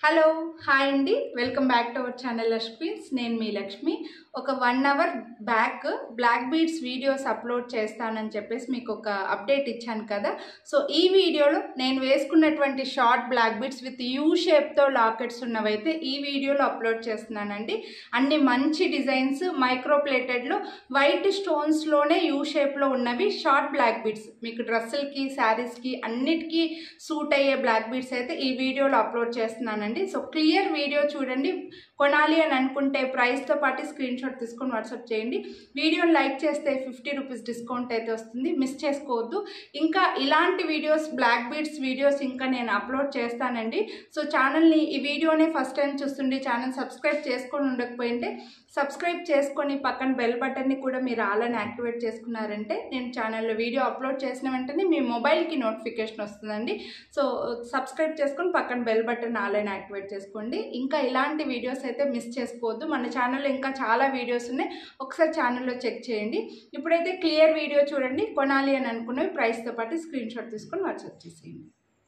hello hi అండి welcome back to our channel Lakshmi's నేను మీ లక్ష్మి ఒక one hour back black beads videos upload చేస్తానని చెప్పేసి మీకు ఒక అప్డేట్ ఇచ్చాను కదా సో ఈ వీడియోలో నేను వేసుకున్నటువంటి short black beads with U షేప్తో లాకెట్స్ ఉన్నవైతే ఈ వీడియోలో అప్లోడ్ చేస్తున్నానండి అన్ని మంచి డిజైన్స్ మైక్రో ప్లేటెడ్లో వైట్ స్టోన్స్లోనే యూ షేప్లో ఉన్నవి షార్ట్ బ్లాక్ బీడ్స్ మీకు డ్రెస్సులకి శారీస్కి అన్నిటికీ సూట్ అయ్యే బ్లాక్ బీడ్స్ అయితే ఈ వీడియోలో అప్లోడ్ చేస్తున్నానండి సో క్లియర్ వీడియో చూడండి కొనాలి అని అనుకుంటే ప్రైస్తో పాటు స్క్రీన్ షాట్ తీసుకొని వాట్సాప్ చేయండి వీడియోని లైక్ చేస్తే ఫిఫ్టీ రూపీస్ డిస్కౌంట్ అయితే వస్తుంది మిస్ చేసుకోవద్దు ఇంకా ఇలాంటి వీడియోస్ బ్లాక్ బీడ్స్ వీడియోస్ ఇంకా నేను అప్లోడ్ చేస్తానండి సో ఛానల్ని ఈ వీడియోనే ఫస్ట్ టైం చూస్తుండే ఛానల్ సబ్స్క్రైబ్ చేసుకొని ఉండకపోయింటే సబ్స్క్రైబ్ చేసుకొని పక్కన బెల్ బటన్ని కూడా మీరు ఆలని యాక్టివేట్ చేసుకున్నారంటే నేను ఛానల్లో వీడియో అప్లోడ్ చేసిన వెంటనే మీ మొబైల్కి నోటిఫికేషన్ వస్తుందండి సో సబ్స్క్రైబ్ చేసుకొని పక్కన బెల్ బటన్ ఆలని యాక్టివేట్ చేసుకోండి ఇంకా ఇలాంటి వీడియోస్ అయితే మిస్ చేసుకోవద్దు మన ఛానల్లో ఇంకా చాలా వీడియోస్ ఉన్నాయి ఒకసారి ఛానల్లో చెక్ చేయండి ఇప్పుడైతే క్లియర్ వీడియో చూడండి కొనాలి అని అనుకున్నవి ప్రైస్తో పాటు స్క్రీన్ షాట్ తీసుకొని వాట్సాప్ చేసేయండి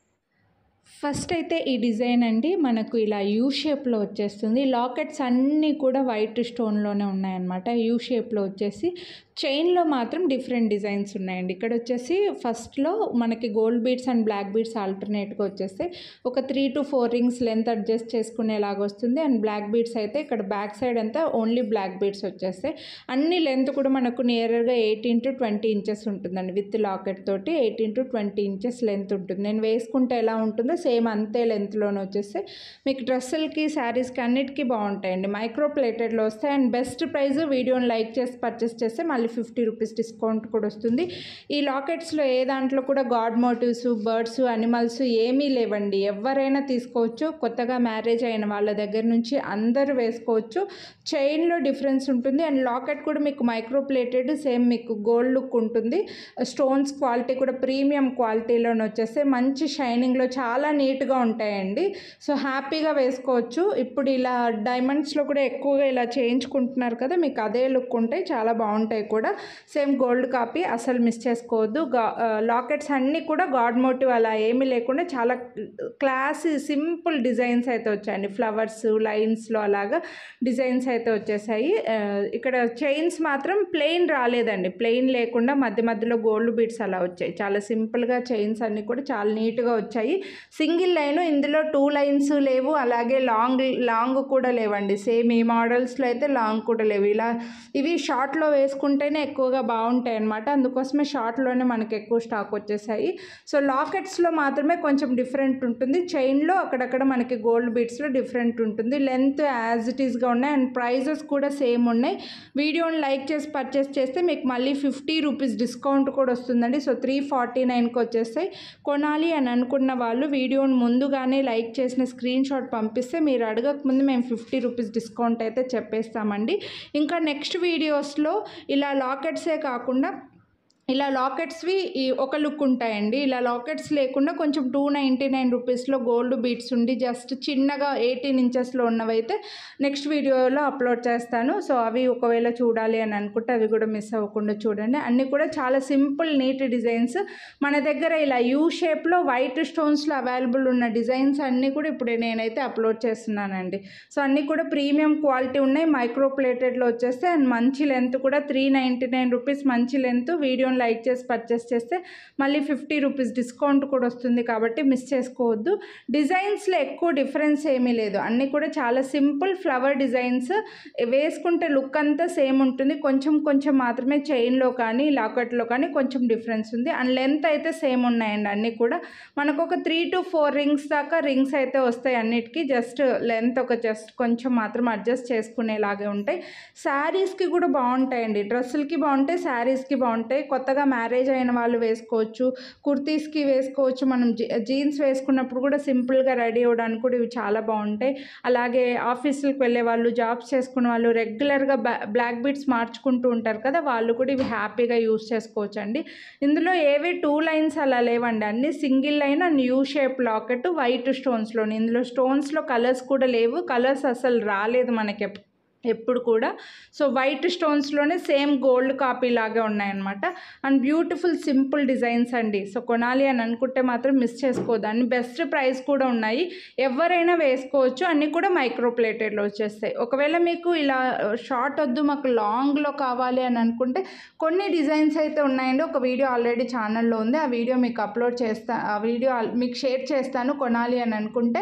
ఫస్ట్ అయితే ఈ డిజైన్ అండి మనకు ఇలా యూ షేప్లో వచ్చేస్తుంది లాకెట్స్ అన్నీ కూడా వైట్ స్టోన్లోనే ఉన్నాయన్నమాట యూ షేప్లో వచ్చేసి చైన్లో మాత్రం డిఫరెంట్ డిజైన్స్ ఉన్నాయండి ఇక్కడ వచ్చేసి ఫస్ట్లో మనకి gold beads and black beads ఆల్టర్నేట్గా వచ్చేస్తే ఒక three to four rings length adjust చేసుకునేలాగా వస్తుంది అండ్ బ్లాక్ బీడ్స్ అయితే ఇక్కడ బ్యాక్ సైడ్ అంతా ఓన్లీ బ్లాక్ బీడ్స్ వచ్చేస్తాయి అన్ని లెంత్ కూడా మనకు నియర్గా ఎయిటీన్ టు ట్వంటీ ఇంచెస్ ఉంటుందండి విత్ లాకెట్ తోటి eighteen to twenty inches length ఉంటుంది నేను వేసుకుంటే ఎలా ఉంటుందో సేమ్ అంతే లెంత్లోనే వచ్చేస్తే మీకు డ్రెస్సులకి శారీస్కి అన్నిటికీ బాగుంటాయండి మైక్రో ప్లేటెడ్లో వస్తాయి అండ్ బెస్ట్ ప్రైస్ వీడియోని లైక్ చేసి పర్చేస్ చేస్తే మళ్ళీ ఫిఫ్టీ రూపీస్ డిస్కౌంట్ కూడా వస్తుంది ఈ లాకెట్స్లో ఏ దాంట్లో కూడా గాడ్ మోటివ్స్ బర్డ్స్ అనిమల్స్ ఏమీ లేవండి ఎవరైనా తీసుకోవచ్చు కొత్తగా మ్యారేజ్ అయిన వాళ్ళ దగ్గర నుంచి అందరూ వేసుకోవచ్చు చైన్లో డిఫరెన్స్ ఉంటుంది అండ్ లాకెట్ కూడా మీకు మైక్రో ప్లేటెడ్ సేమ్ మీకు గోల్డ్ లుక్ ఉంటుంది స్టోన్స్ క్వాలిటీ కూడా ప్రీమియం క్వాలిటీలోనే వచ్చేస్తే మంచి షైనింగ్లో చాలా నీట్గా ఉంటాయండి సో హ్యాపీగా వేసుకోవచ్చు ఇప్పుడు ఇలా డైమండ్స్లో కూడా ఎక్కువగా ఇలా చేయించుకుంటున్నారు కదా మీకు అదే లుక్ ఉంటాయి చాలా బాగుంటాయి కూడా సేమ్ గోల్డ్ కాపీ అసలు మిస్ చేసుకోవద్దు గా లాకెట్స్ అన్నీ కూడా గాడ్ మోటివ్ అలా ఏమీ లేకుండా చాలా క్లాస్ సింపుల్ డిజైన్స్ అయితే వచ్చాయండి ఫ్లవర్స్ లైన్స్లో అలాగా డిజైన్స్ అయితే వచ్చేసాయి ఆ, ఇక్కడ చైన్స్ మాత్రం ప్లెయిన్ రాలేదండి ప్లెయిన్ లేకుండా మధ్య మధ్యలో గోల్డ్ బీడ్స్ అలా వచ్చాయి చాలా సింపుల్గా చైన్స్ అన్నీ కూడా చాలా నీట్గా వచ్చాయి సింగిల్ లైన్ ఇందులో టూ లైన్స్ లేవు అలాగే లాంగ్ లాంగ్ కూడా లేవండి సేమ్ ఈ మోడల్స్లో అయితే లాంగ్ కూడా లేవు ఇలా ఇవి షార్ట్లో వేసుకుంటేనే ఎక్కువగా బాగుంటాయి అనమాట అందుకోసమే షార్ట్లోనే మనకి ఎక్కువ స్టాక్ వచ్చేసాయి సో లాకెట్స్లో మాత్రమే కొంచెం డిఫరెంట్ ఉంటుంది చైన్లో అక్కడక్కడ మనకి గోల్డ్ బీడ్స్లో డిఫరెంట్ ఉంటుంది లెంత్ యాజ్ ఇట్ ఈస్గా ఉన్నాయి అండ్ ప్రైజెస్ కూడా సేమ్ ఉన్నాయి వీడియోని లైక్ చేసి పర్చేస్ చేస్తే మీకు మళ్ళీ ఫిఫ్టీ రూపీస్ డిస్కౌంట్ కూడా వస్తుందండి సో త్రీ ఫార్టీ నైన్కి వచ్చేస్తాయి కొనాలి అని అనుకున్న వాళ్ళు వీడియోని ముందుగానే లైక్ చేసిన స్క్రీన్ షాట్ పంపిస్తే మీరు అడగక ముందు మేము ఫిఫ్టీ రూపీస్ డిస్కౌంట్ అయితే చెప్పేస్తామండి ఇంకా నెక్స్ట్ వీడియోస్లో ఇలా లాకెట్సే కాకుండా ఇలా లాకెట్స్వి ఈ ఒక లుక్ ఉంటాయండి ఇలా లాకెట్స్ లేకుండా కొంచెం టూ నైంటీ నైన్ రూపీస్లో గోల్డ్ బీట్స్ ఉండి జస్ట్ చిన్నగా ఎయిటీన్ ఇంచెస్లో ఉన్నవైతే నెక్స్ట్ వీడియోలో అప్లోడ్ చేస్తాను సో అవి ఒకవేళ చూడాలి అని అనుకుంటే అవి కూడా మిస్ అవ్వకుండా చూడండి అన్నీ కూడా చాలా సింపుల్ నీట్ డిజైన్స్ మన దగ్గర ఇలా యూ షేప్లో వైట్ స్టోన్స్లో అవైలబుల్ ఉన్న డిజైన్స్ అన్నీ కూడా ఇప్పుడు నేనైతే అప్లోడ్ చేస్తున్నానండి సో అన్నీ కూడా ప్రీమియం క్వాలిటీ ఉన్నాయి మైక్రో ప్లేటెడ్లో వచ్చేస్తే అండ్ మంచి లెంత్ కూడా త్రీ నైంటీ నైన్ రూపీస్ మంచి లెంత్ వీడియోని లైక్ చేసి పర్చేస్ చేస్తే మళ్ళీ ఫిఫ్టీ రూపీస్ డిస్కౌంట్ కూడా వస్తుంది కాబట్టి మిస్ చేసుకోవద్దు డిజైన్స్లో ఎక్కువ డిఫరెన్స్ ఏమీ లేదు అన్నీ కూడా చాలా సింపుల్ ఫ్లవర్ డిజైన్స్ వేసుకుంటే లుక్ అంతా సేమ్ ఉంటుంది కొంచెం కొంచెం మాత్రమే చైన్లో కానీ లాకెట్లో కానీ కొంచెం డిఫరెన్స్ ఉంది అండ్ లెంత్ అయితే సేమ్ ఉన్నాయండి అన్నీ కూడా మనకు ఒక త్రీ టు ఫోర్ రింగ్స్ దాకా రింగ్స్ అయితే వస్తాయి అన్నిటికీ జస్ట్ లెంత్ ఒక జస్ట్ కొంచెం మాత్రం అడ్జస్ట్ చేసుకునేలాగే ఉంటాయి శారీస్కి కూడా బాగుంటాయండి డ్రెస్సులకి బాగుంటాయి శారీస్కి బాగుంటాయి కొత్తగా మ్యారేజ్ అయిన వాళ్ళు వేసుకోవచ్చు కుర్తీస్కి వేసుకోవచ్చు మనం జీ- జీన్స్ వేసుకున్నప్పుడు కూడా సింపుల్గా రెడీ అవ్వడానికి కూడా ఇవి చాలా బాగుంటాయి అలాగే ఆఫీసులకు వెళ్ళే వాళ్ళు జాబ్స్ చేసుకునే వాళ్ళు రెగ్యులర్గా బ్లాక్ బీట్స్ మార్చుకుంటూ ఉంటారు కదా వాళ్ళు కూడా ఇవి హ్యాపీగా యూస్ చేసుకోవచ్చు అండి ఇందులో ఏవి టూ లైన్స్ అలా లేవండి అన్ని single line and U shape locket white స్టోన్స్లోని ఇందులో స్టోన్స్లో కలర్స్ కూడా లేవు కలర్స్ అసలు రాలేదు మనకి ఎప్- ఎప్పుడు కూడా సో వైట్ స్టోన్స్లోనే సేమ్ గోల్డ్ కాపీ లాగే ఉన్నాయన్నమాట అండ్ బ్యూటిఫుల్ సింపుల్ డిజైన్స్ అండి సో కొనాలి అని అనుకుంటే మాత్రం మిస్ చేసుకోవద్దు అన్ని బెస్ట్ ప్రైస్ కూడా ఉన్నాయి ఎవరైనా వేసుకోవచ్చు అన్నీ కూడా మైక్రో ప్లేటెడ్లో వచ్చేస్తాయి ఒకవేళ మీకు ఇలా షార్ట్ వద్దు మాకు లాంగ్లో కావాలి అని అనుకుంటే కొన్ని డిజైన్స్ అయితే ఉన్నాయండి ఒక వీడియో ఆల్రెడీ ఛానల్లో ఉంది ఆ వీడియో మీకు అప్లోడ్ చేస్తా ఆ వీడియో ఆల్- మీకు షేర్ చేస్తాను కొనాలి అని అనుకుంటే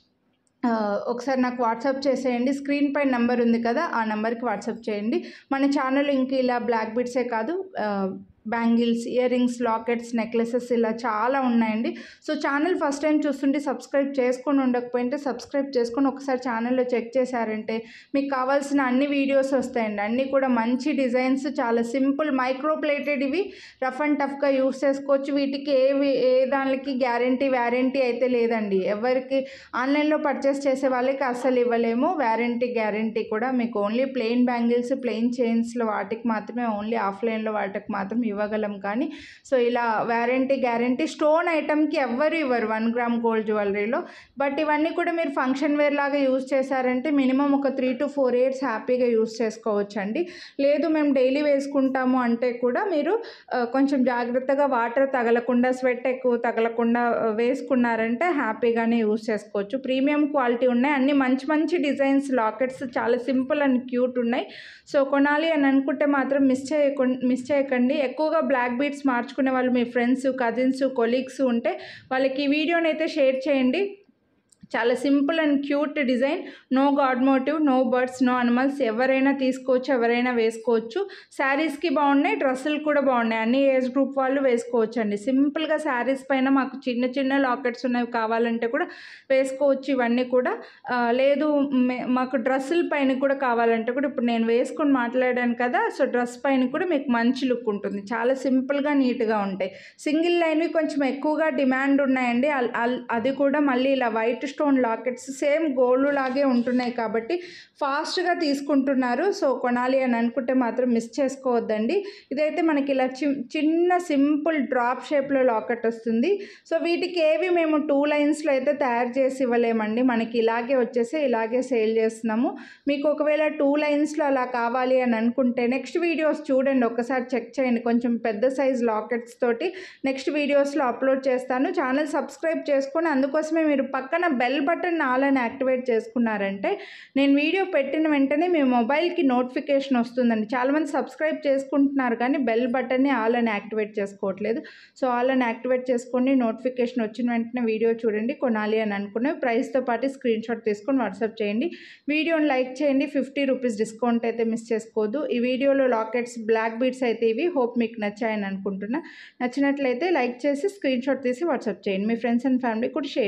ఆ, ఒకసారి నాకు వాట్సాప్ చేసేయండి స్క్రీన్ పైన నెంబర్ ఉంది కదా ఆ నెంబర్కి వాట్సాప్ చేయండి మన ఛానల్ ఇంక ఇలా బ్లాక్ బిట్సే కాదు bangles ear rings lockets necklaces ఇలా చాలా ఉన్నాయండి సో ఛానల్ ఫస్ట్ టైం చూస్తుంటే సబ్స్క్రైబ్ చేసుకొని ఉండకపోయింటే సబ్స్క్రైబ్ చేసుకొని ఒకసారి ఛానల్లో చెక్ చేశారంటే మీకు కావాల్సిన అన్ని వీడియోస్ వస్తాయండి అన్నీ కూడా మంచి డిజైన్స్ చాలా సింపుల్ మైక్రో ప్లేటెడ్ ఇవి రఫ్ అండ్ టఫ్గా యూస్ చేసుకోవచ్చు వీటికి ఏ వి- ఏ దానికి గ్యారంటీ వ్యారంటీ అయితే లేదండి ఎవరికి ఆన్లైన్లో పర్చేస్ చేసే వాళ్ళకి అస్సలు ఇవ్వలేము వ్యారంటీ గ్యారంటీ కూడా మీకు ఓన్లీ ప్లెయిన్ బ్యాంగిల్స్ ప్లెయిన్ చైన్స్లో వాటికి మాత్రమే ఓన్లీ ఆఫ్లైన్లో వాటికి మాత్రం ఇవ్వగలం కానీ సో ఇలా వ్యారంటీ గ్యారంటీ స్టోన్ ఐటమ్కి ఎవ్వరు ఇవ్వరు వన్ గ్రామ్ గోల్డ్ జ్యువెలరీలో బట్ ఇవన్నీ కూడా మీరు ఫంక్షన్ వేర్ లాగా యూజ్ చేశారంటే మినిమం ఒక త్రీ టు ఫోర్ ఇయర్స్ హ్యాపీగా యూజ్ చేసుకోవచ్చు అండి లేదు మేము డైలీ వేసుకుంటాము అంటే కూడా మీరు ఆ, కొంచెం జాగ్రత్తగా వాటర్ తగలకుండా స్వెట్ ఎక్కువ తగలకుండా ఆ, వేసుకున్నారంటే హ్యాపీగానే యూజ్ చేసుకోవచ్చు ప్రీమియం క్వాలిటీ ఉన్నాయి అన్ని మంచి మంచి డిజైన్స్ లాకెట్స్ చాలా సింపుల్ అండ్ క్యూట్ ఉన్నాయి సో కొనాలి అని అనుకుంటే మాత్రం మిస్ చేయకుండా మిస్ చేయకండి ఎక్కువగా బ్లాక్ బీట్స్ మార్చుకునే వాళ్ళు మీ ఫ్రెండ్స్ కజిన్స్ కొలీగ్స్ ఉంటే వాళ్ళకి ఈ వీడియోని అయితే షేర్ చేయండి చాలా simple and cute design no god motive no birds no animals ఎవరైనా తీసుకోవచ్చు ఎవరైనా వేసుకోవచ్చు శారీస్కి బాగున్నాయి డ్రెస్సులు కూడా బాగున్నాయి అన్ని ఏజ్ గ్రూప్ వాళ్ళు వేసుకోవచ్చు అండి సింపుల్గా శారీస్ పైన మాకు చిన్న చిన్న లాకెట్స్ ఉన్నవి కావాలంటే కూడా వేసుకోవచ్చు ఇవన్నీ కూడా ఆ, లేదు మే- మాకు డ్రెస్సుల పైన కూడా కావాలంటే కూడా ఇప్పుడు నేను వేసుకొని మాట్లాడాను కదా సో డ్రెస్ పైన కూడా మీకు మంచి లుక్ ఉంటుంది చాలా సింపుల్గా నీట్గా ఉంటాయి సింగిల్ లైన్వి కొంచెం ఎక్కువగా డిమాండ్ ఉన్నాయండి అల్- అల్- అది కూడా మళ్ళీ ఇలా white stone lockets same gold లాగే ఉంటున్నాయి కాబట్టి ఫాస్ట్గా తీసుకుంటున్నారు సో కొనాలి అని అనుకుంటే మాత్రం మిస్ చేసుకోవద్దండి ఇదైతే మనకి ఇలా చి- చిన్న సింపుల్ డ్రాప్ షేప్లో లాకెట్ వస్తుంది సో వీటికి ఏవి మేము టూ లైన్స్లో అయితే తయారు చేసి ఇవ్వలేమండి మనకి ఇలాగే వచ్చేసి ఇలాగే సేల్ చేస్తున్నాము మీకు ఒకవేళ టూ లైన్స్లో అలా కావాలి అని అనుకుంటే నెక్స్ట్ వీడియోస్ చూడండి ఒకసారి చెక్ చేయండి కొంచెం పెద్ద సైజ్ లాకెట్స్ తోటి నెక్స్ట్ వీడియోస్లో అప్లోడ్ చేస్తాను ఛానల్ సబ్స్క్రైబ్ చేసుకొని అందుకోసమే మీరు పక్కన బెల్ బటన్ ఆల్ అని యాక్టివేట్ చేసుకున్నారంటే నేను వీడియో పెట్టిన వెంటనే మీ మొబైల్కి నోటిఫికేషన్ వస్తుందండి చాలామంది సబ్స్క్రైబ్ చేసుకుంటున్నారు కానీ బెల్ బటన్ని ఆల్ అని యాక్టివేట్ చేసుకోవట్లేదు సో ఆల్ అని యాక్టివేట్ చేసుకోండి నోటిఫికేషన్ వచ్చిన వెంటనే వీడియో చూడండి కొనాలి అని అనుకునే ప్రైస్తో పాటు స్క్రీన్ షాట్ తీసుకొని వాట్సాప్ చేయండి వీడియోని లైక్ చేయండి ఫిఫ్టీ రూపీస్ డిస్కౌంట్ అయితే మిస్ చేసుకోవద్దు ఈ వీడియోలో లాకెట్స్ బ్లాక్ బీడ్స్ అయితే ఇవి హోప్ మీకు నచ్చాయని అనుకుంటున్నా నచ్చినట్లయితే లైక్ చేసి స్క్రీన్ షాట్ తీసి వాట్సాప్ చేయండి మీ ఫ్రెండ్స్ అండ్ ఫ్యామిలీ కూడా షేర్